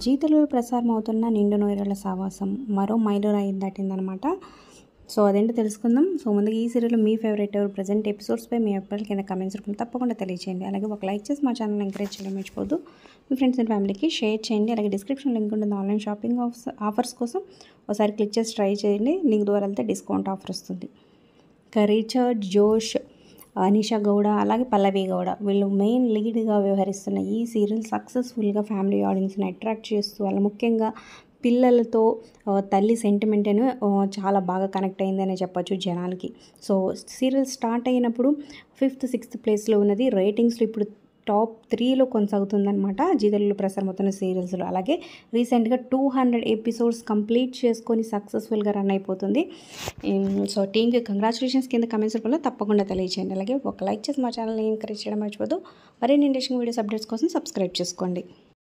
జీతలో ప్రసారం అవుతున్న నిండు నోయరల సావాసం మరో మైలురాయి దాటిందనమాట సో అదేంటో తెలుసుకుందాం సో ముందుగా ఈ సీరియల్లో మీ ఫేవరెట్ ఎవరు ప్రజెంట్ ఎపిసోడ్స్పై మీ అభిప్రాయాలు కింద కమెంట్స్ రూపంలో తప్పకుండా తెలియచేయండి అలాగే ఒక లైక్ చేసి మా ఛానల్ ఎంకరేజ్ చేయడం మర్చిపోద్దు మీ ఫ్రెండ్స్ అండ్ ఫ్యామిలీకి షేర్ చేయండి అలాగే డిస్క్రిప్షన్ లింక్ ఉంటుంది ఆన్లైన్ షాపింగ్ ఆఫర్స్ కోసం ఒకసారి క్లిక్ చేసి ట్రై చేయండి లింక్ ద్వారా వెళ్తే డిస్కౌంట్ ఆఫర్ వస్తుంది ఇంకా రిచర్డ్ జోష్ అనిషా గౌడ అలాగే పల్లవి గౌడ వీళ్ళు మెయిన్ లీడ్గా వ్యవహరిస్తున్న ఈ సీరియల్ సక్సెస్ఫుల్గా ఫ్యామిలీ ఆడియన్స్ని అట్రాక్ట్ చేస్తూ వాళ్ళ ముఖ్యంగా పిల్లలతో ఆ, తల్లి సెంటిమెంట్ అని ఆ, చాలా బాగా కనెక్ట్ అయిందనే చెప్పొచ్చు జనాలకి సో సీరియల్ స్టార్ట్ అయినప్పుడు ఫిఫ్త్ సిక్స్త్ ప్లేస్లో ఉన్నది రేటింగ్స్లో ఇప్పుడు టాప్ త్రీలో కొనసాగుతుందన్నమాట జీతలలో ప్రసారం అవుతున్న సీరియల్స్లో అలాగే రీసెంట్గా టూ హండ్రెడ్ ఎపిసోడ్స్ కంప్లీట్ చేసుకొని సక్సెస్ఫుల్గా రన్ అయిపోతుంది ఉమ్, సో టీంకి కంగ్రాచులేషన్స్ కింద కమెంట్స్ రూపంలో తప్పకుండా తెలియజేయండి అలాగే ఒక లైక్ చేసి మా ఛానల్ని ఎంకరేజ్ చేయడం మర్చిపోదు మరిన్ని ఇంట్రెస్టింగ్ వీడియోస్ అప్డేట్స్ కోసం సబ్స్క్రైబ్ చేసుకోండి